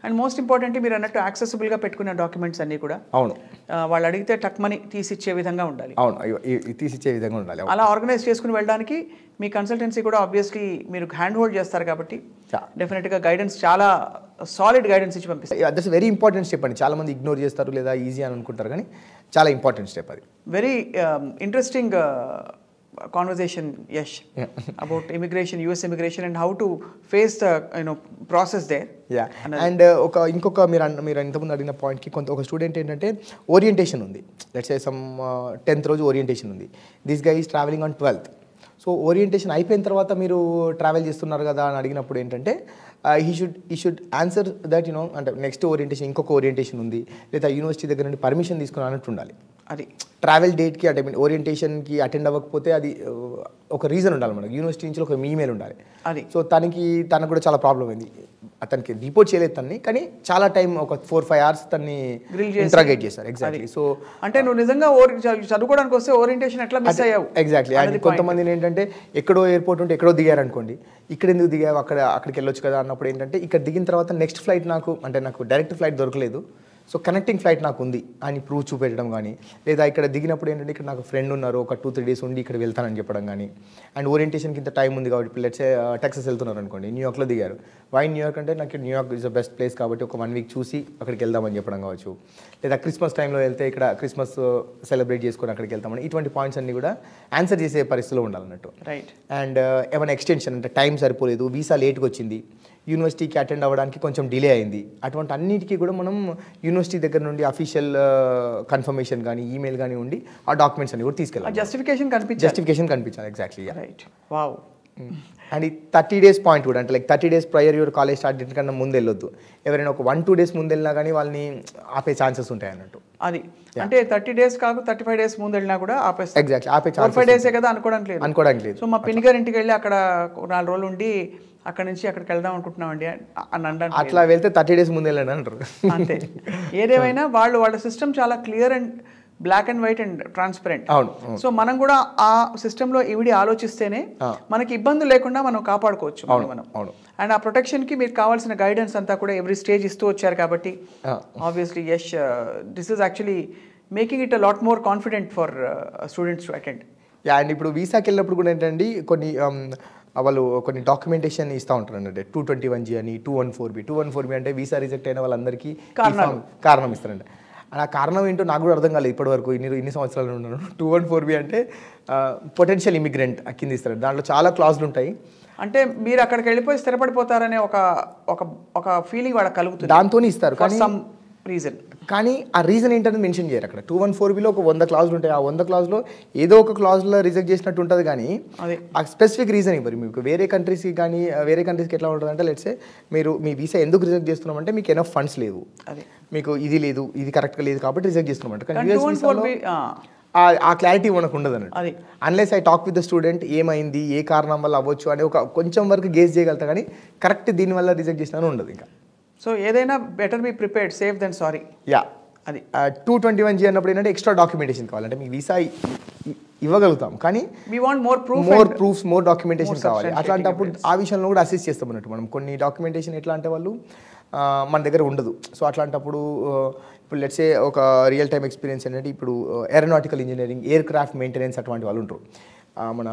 And most important మీరు అన్నట్టు యాక్సెసిబుల్గా పెట్టుకున్న డాక్యుమెంట్స్ అన్నీ కూడా అవును ఆ, వాళ్ళు అడిగితే టక్మని తీసిచ్చే విధంగా ఉండాలి అవును అయ్యో, ఈ- ఈ తీసిచ్చే విధంగా ఉండాలి అవును. అలా ఆర్గనైజ్ చేసుకుని వెళ్ళడానికి మీ కన్సల్టెన్సీ కూడా ఆబ్వియస్లీ మీరు హ్యాండ్ హోల్డ్ చేస్తారు కాబట్టి Yeah. డెఫినెట్గా గైడెన్స్ చాలా సాలిడ్ గైడెన్స్ ఇచ్చి పంపిస్తారు దట్స్ వెరీ ఇంపార్టెంట్ స్టెప్ అండి చాలా మంది ఇగ్నోర్ చేస్తారు లేదా ఈజీ అని అనుకుంటారు కానీ చాలా ఇంపార్టెంట్ స్టెప్ అది very interesting conversation Yash about immigration US immigration and how to face the you know process there yeah and ఒక ఇంకొక మీరు అన్న- మీరు ఇంతకుముందు అడిగిన పాయింట్కి కొంత ఒక స్టూడెంట్ ఏంటంటే ఓరియంటేషన్ ఉంది లెట్స్ ఏ సమ్ టెన్త్ రోజు ఓరియంటేషన్ ఉంది this guy is travelling on twelfth so orientation అయిపోయిన తర్వాత మీరు ట్రావెల్ చేస్తున్నారు కదా అని అడిగినప్పుడు ఏంటంటే హీ షుడ్ ఈ షుడ్ ఆన్సర్ దట్ యునో అంటే నెక్స్ట్ ఓరియంటేషన్ ఇంకొక ఓరియంటేషన్ ఉంది లేదా యూనివర్సిటీ దగ్గర నుండి పర్మిషన్ తీసుకుని అన్నట్టు ఉండాలి అది ట్రావెల్ డేట్కి అంటే మీన్ ఓరియంటేషన్కి అటెండ్ అవ్వకపోతే అది uh, ఒక రీజన్ ఉండాలి మనకి యూనివర్సిటీ నుంచి ఒక ఈమెయిల్ ఉండాలి అది సో తనకి తనకు కూడా చాలా ప్రాబ్లం అయింది అతనికి రిపోర్ట్ చేయలేదు తన్ని కానీ చాలా టైం ఒక ఫోర్ ఫైవ్ అవర్స్ తన్ని Grill చేసి- ఇంట్రాగేట్ చేశారు ఎగ్జాక్ట్లీ సో అంటే నువ్వు నిజంగా ఓరి- చ- చదువుకోవడానికి వస్తే ఓరియంటేషన్ ఎట్లా మిస్ అయ్యావు ఎగ్జాక్ట్లీ అండ్ కొంతమంది ఏంటంటే ఎక్కడో ఎయిర్పోర్ట్ ఉంటే ఎక్కడో దిగారు అనుకోండి ఇక్కడ ఎందుకు దిగావు అక్కడ అక్కడికి వెళ్ళొచ్చు కదా అన్నప్పుడు ఏంటంటే ఇక్కడ దిగిన తర్వాత నెక్స్ట్ ఫ్లైట్ నాకు అంటే నాకు డైరెక్ట్ ఫ్లైట్ దొరకలేదు సో కనెక్టింగ్ ఫ్లైట్ నాకు ఉంది అని ప్రూఫ్ చూపెట్టడం కానీ లేదా ఇక్కడ దిగినప్పుడు ఏంటంటే ఇక్కడ నాకు ఫ్రెండ్ ఉన్నారు ఒక టూ త్రీ డేస్ ఉండి ఇక్కడ వెళ్తానని చెప్పడం కానీ అండ్ ఓరియంటేషన్కి ఇంత టైం ఉంది కాబట్టి ఇప్పుడు లెట్సే టెక్సస్ వెళ్తున్నారు అనుకోండి న్యూయార్క్లో దిగారు వై న్యూయార్క్ అంటే నాకు New York is the best place కాబట్టి ఒక వన్ వీక్ చూసి అక్కడికి వెళ్దామని చెప్పడం కావచ్చు లేదా క్రిస్మస్ టైంలో వెళ్తే ఇక్కడ క్రిస్మస్ సెలబ్రేట్ చేసుకొని అక్కడికి వెళ్తామని ఇటువంటి పాయింట్స్ అన్ని కూడా ఆన్సర్ చేసే పరిస్థితిలో ఉండాలన్నట్టు రైట్ అండ్ ఏమైనా ఎక్స్టెన్షన్ అంటే టైం సరిపోలేదు వీసా లేట్గా వచ్చింది యూనివర్సిటీకి అటెండ్ అవ్వడానికి కొంచెం డిలే అయింది అటువంటి అన్నిటికీ కూడా మనం యూనివర్సిటీ దగ్గర నుండి అఫీషియల్ కన్ఫర్మేషన్ కానీ ఈమెయిల్ కానీ ఉండి ఆ డాక్యుమెంట్స్ అన్ని కూడా ఆ తీసుకెళ్ళాలి జస్టిఫికేషన్ కనిపించాలి జస్టిఫికేషన్ కనిపించాలి ఎగ్జాక్ట్లీ రైట్ వావ్ అండ్ ఈ థర్టీ డేస్ పాయింట్ కూడా అంటే like thirty days prior your college start date కన్నా ముందు వెళ్ళొద్దు ఎవరైనా ఒక వన్ టూ డేస్ ముందు వెళ్ళినా కానీ వాళ్ళని ఆపే ఛాన్సెస్ ఉంటాయి అన్నట్టు అది అంటే థర్టీ డేస్ కాకు థర్టీ ఫైవ్ డేస్ ముందు వెళ్ళినా కూడా ఆపేస్తాం ఎగ్జాక్ట్లీ ఆపే ఫోర్ ఫైవ్ ఛాన్సెస్ డేసే కదా అనుకోవడానికి లేదు అనుకోవడానికి లేదు సో మా పిన్ని గారి ఇంటికి వెళ్ళి అక్కడ ఒక నాలుగు రోజులు ఉండి అక్కడ నుంచి అక్కడికి వెళ్దాం అనుకుంటున్నామండి అని అనడానికి అట్లా వెళ్తే థర్టీ డేస్ ముందు వెళ్ళండి అంటారు అంతే ఏదేమైనా వాళ్ళు వాళ్ళ సిస్టమ్ చాలా clear and black and white and transparent అవును సో మనం కూడా ఆ సిస్టంలో ఇవిడి ఆలోచిస్తేనే మనకి ఇబ్బంది లేకుండా మనం కాపాడుకోవచ్చు మనం మనం అవును అండ్ ఆ ప్రొటెక్షన్కి మీకు కావాల్సిన గైడెన్స్ అంతా కూడా ఎవ్రీ స్టేజ్ ఇస్తూ వచ్చారు కాబట్టి ఆ. Obviously Yash this is actually making it a lot more confident for students to attend yeah and ఇప్పుడు వీసాకి వెళ్ళినప్పుడు కూడా ఏంటండి కొన్ని um, వాళ్ళు కొన్ని డాక్యుమెంటేషన్ ఇస్తూ ఉంటారు అంటే టూ ట్వంటీ వన్ జీ అని two one four B two one four B అంటే వీసా రిజెక్ట్ అయిన వాళ్ళందరికీ ఈ కారణాలు. form- కారణం ఇస్తారంట అండ్ ఆ కారణం ఏంటో నాకు కూడా అర్థం కాలేదు ఇప్పటివరకు ఇన్ని ఇన్ని సంవత్సరాలు ఉన్నాను టూ వన్ ఫోర్ బి అంటే పొటెన్షియల్ ఇమిగ్రెంట్ కింద ఇస్తారు దాంట్లో చాలా క్లాజులు ఉంటాయి అంటే మీరు అక్కడికి వెళ్ళిపోయి స్థిరపడిపోతారనే ఒక ఒక ఒక ఫీలింగ్ వాళ్ళకి కలుగుతుంది దాంతోనే ఇస్తారు ఫర్ కానీ సమ్ రీజన్ కానీ ఆ రీజన్ ఏంటనేది మెన్షన్ చేయరు అక్కడ టూ వన్ ఫోర్ బిలో ఒక వంద క్లాజులు ఉంటాయి ఆ వంద క్లాజ్లో ఏదో ఒక క్లాజ్లో రిజెక్ట్ చేసినట్టు ఉంటుంది కానీ అదే ఆ స్పెసిఫిక్ రీజన్ ఇవ్వరు మీకు వేరే కంట్రీస్కి కానీ ఆ, వేరే కంట్రీస్కి ఎట్లా ఉంటుంది అంటే లెట్సే మీరు మీ వీసా ఎందుకు రిజెక్ట్ చేస్తున్నామంటే మీకు ఎనఫ్ ఫండ్స్ లేవు అదే మీకు ఇది లేదు ఇది కరెక్ట్గా లేదు కాబట్టి రిజెక్ట్ చేస్తున్నామంట కానీ కానీ US టూ వన్ ఫోర్ వీసాలో బి ఆ- ఆ క్లారిటీ మనకు ఉండదు అన్నట్టు అది unless I talk with the student ఏమైంది ఏ కారణం వల్ల అవ్వచ్చు అని ఒక కొంచెం వరకు గేస్ చేయగలుగుతా కానీ కరెక్ట్ దీనివల్ల రిజెక్ట్ చేసినా ఉండదు ఇంకా సో ఏదైనా better be prepared safe then sorry yeah అది టూ ట్వంటీ వన్ జీ అన్నప్పుడు ఏంటంటే ఎక్స్ట్రా డాక్యుమెంటేషన్ కావాలంటే మీకు వీసా ఇవ్వగలుగుతాం కానీ we want more proof more proofs more documentation more కావాలి substantiating అట్లాంటప్పుడు ఆ విషయంలో కూడా అసిస్ట్ చేస్తాం అన్నట్టు మనం కొన్ని డాక్యుమెంటేషన్ ఎట్లా అంటే వాళ్ళు ఆ, మన దగ్గర ఉండదు సో అట్లాంటప్పుడు ఆ, ఇప్పుడు లెట్సే ఒక రియల్ టైమ్ ఎక్స్పీరియన్స్ ఏంటంటే ఇప్పుడు aeronautical engineering aircraft maintenance అటువంటి వాళ్ళు ఉంటారు ఆ, మన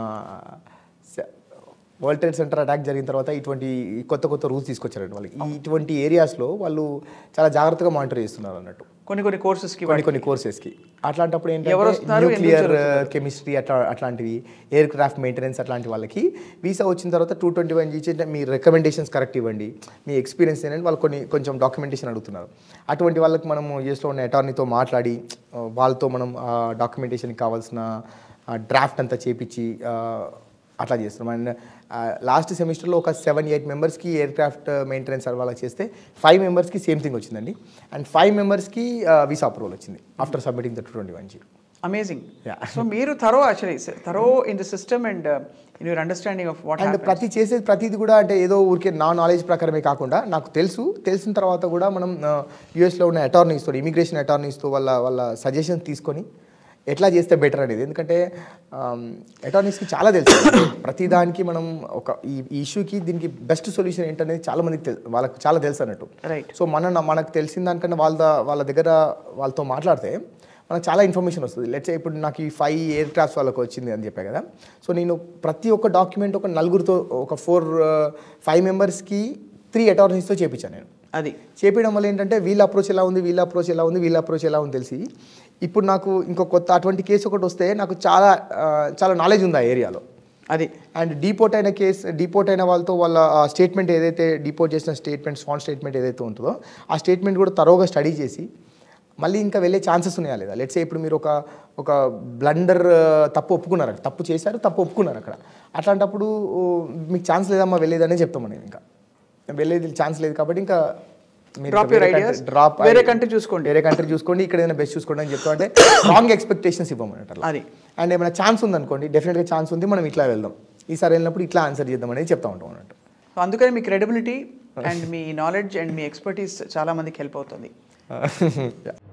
వరల్డ్ ట్రేడ్ సెంటర్ అటాక్ జరిగిన తర్వాత ఇటువంటి కొత్త కొత్త రూల్స్ తీసుకొచ్చారండి వాళ్ళకి ఈ ఇటువంటి ఏరియాస్లో వాళ్ళు చాలా జాగ్రత్తగా మానిటర్ చేస్తున్నారు అన్నట్టు కొన్ని కొన్ని కోర్సెస్కి కొన్ని కొన్ని కోర్సెస్కి అట్లాంటప్పుడు ఎవరు ఏంటంటే వస్తున్నారు, ఎందుకు న్యూక్లియర్ కెమిస్ట్రీ అట్లా అట్లాంటివి ఎయిర్ క్రాఫ్ట్ మెయింటెనెన్స్ అట్లాంటి వాళ్ళకి వీసా వచ్చిన తర్వాత టూ ట్వంటీ వన్ ఇచ్చి మీ రికమెండేషన్స్ కరెక్ట్ ఇవ్వండి మీ ఎక్స్పీరియన్స్ ఏంటంటే వాళ్ళు కొన్ని కొంచెం డాక్యుమెంటేషన్ అడుగుతున్నారు అటువంటి వాళ్ళకి మనం యూఎస్లో ఉన్న అటార్నీతో మాట్లాడి ఆ, వాళ్ళతో మనం డాక్యుమెంటేషన్కి కావాల్సిన డ్రాఫ్ట్ అంతా చేపించి ఆ, అట్లా చేస్తున్నాం అండ్ లాస్ట్ సెమిస్టర్లో ఒక సెవెన్ ఎయిట్ మెంబర్స్కి ఎయిర్ క్రాఫ్ట్ మెయింటెనెన్స్ అలా చేస్తే ఫైవ్ మెంబర్స్కి సేమ్ థింగ్ వచ్చిందండి అండ్ ఫైవ్ మెంబర్స్కి వీసా అప్రూవల్ వచ్చింది after submitting the two twenty one G amazing Yeah. So మీరు thorough actually thorough in the system and in your understanding of what and ప్రతి చేసేది ప్రతిది కూడా అంటే ఏదో ఊరికే నా నాలెడ్జ్ ప్రకారమే కాకుండా నాకు తెలుసు తెలిసిన తర్వాత కూడా మనం యూఎస్లో ఉన్న అటార్నీస్తో ఇమిగ్రేషన్ అటార్నీస్తో వాళ్ళ వాళ్ళ సజెషన్స్ తీసుకొని ఎట్లా చేస్తే బెటర్ అనేది ఎందుకంటే అటార్నీస్కి చాలా తెలుసు ప్రతి దానికి మనం ఒక ఈ ఇష్యూకి దీనికి బెస్ట్ సొల్యూషన్ ఏంటనేది చాలా మందికి తెలు వాళ్ళకి చాలా తెలుసు అన్నట్టు రైట్ సో మన మనకు తెలిసిన దానికన్నా వాళ్ళ వాళ్ళ దగ్గర వాళ్ళతో మాట్లాడితే మనకు చాలా ఇన్ఫర్మేషన్ వస్తుంది లెట్స్ ఇప్పుడు నాకు ఈ ఫైవ్ ఎయిర్ క్రాఫ్ట్స్ వాళ్ళకి వచ్చింది అని చెప్పా కదా సో నేను ప్రతి ఒక్క డాక్యుమెంట్ ఒక నలుగురితో ఒక ఫోర్ ఫైవ్ మెంబర్స్కి త్రీ అటార్నీస్తో చేపించాను నేను అది చేపించడం వల్ల ఏంటంటే వీళ్ళ అప్రోచ్ ఎలా ఉంది వీళ్ళ అప్రోచ్ ఎలా ఉంది వీళ్ళ అప్రోచ్ ఎలా ఉంది తెలిసి ఇప్పుడు నాకు ఇంకో కొత్త అటువంటి కేసు ఒకటి వస్తే నాకు చాలా ఆ, చాలా నాలెడ్జ్ ఉంది ఆ ఏరియాలో అది అండ్ డిపోర్ట్ అయిన కేసు డిపోర్ట్ అయిన వాళ్ళతో వాళ్ళ స్టేట్మెంట్ ఏదైతే డిపోర్ట్ చేసిన స్టేట్మెంట్ స్వాన్ స్టేట్మెంట్ ఏదైతే ఉంటుందో ఆ స్టేట్మెంట్ కూడా తరోగా స్టడీ చేసి మళ్ళీ ఇంకా వెళ్ళే ఛాన్సెస్ ఉన్నాయా లేదా లెట్స్ ఇప్పుడు మీరు ఒక ఒక బ్లండర్ తప్పు ఒప్పుకున్నారు అక్కడ తప్పు చేశారు తప్పు ఒప్పుకున్నారు అక్కడ అట్లాంటప్పుడు ఓ, మీకు ఛాన్స్ లేదమ్మా వెళ్ళేదనే చెప్తాం నేను ఇంకా వెళ్ళేది ఛాన్స్ లేదు కాబట్టి ఇంకా మీరు Drop your వేరే ideas. country- drop వేరే country చూసుకోండి. వేరే కంట్రీ చూసుకోండి ఇక్కడ ఏదైనా బెస్ట్ చూసుకోండి అని చెప్తాం అంటే రాంగ్ ఎక్స్పెక్టేషన్స్ ఇవ్వమన్నట్టు అట్లా. అది అండ్ ఏమైనా ఛాన్స్ ఉందనుకోండి డెఫినెట్గా ఛాన్స్ ఉంది మనం ఇట్లా వెళ్దాం ఈసారి వెళ్ళినప్పుడు ఇట్లా ఆన్సర్ చేద్దాం అనేది చెప్తా ఉంటాం అన్నట్టు సో అందుకని మీ క్రెడిబిలిటీ అండ్ మీ నాలెడ్జ్ అండ్ మీ ఎక్స్పర్టీస్ చాలా మందికి హెల్ప్ అవుతుంది Yeah.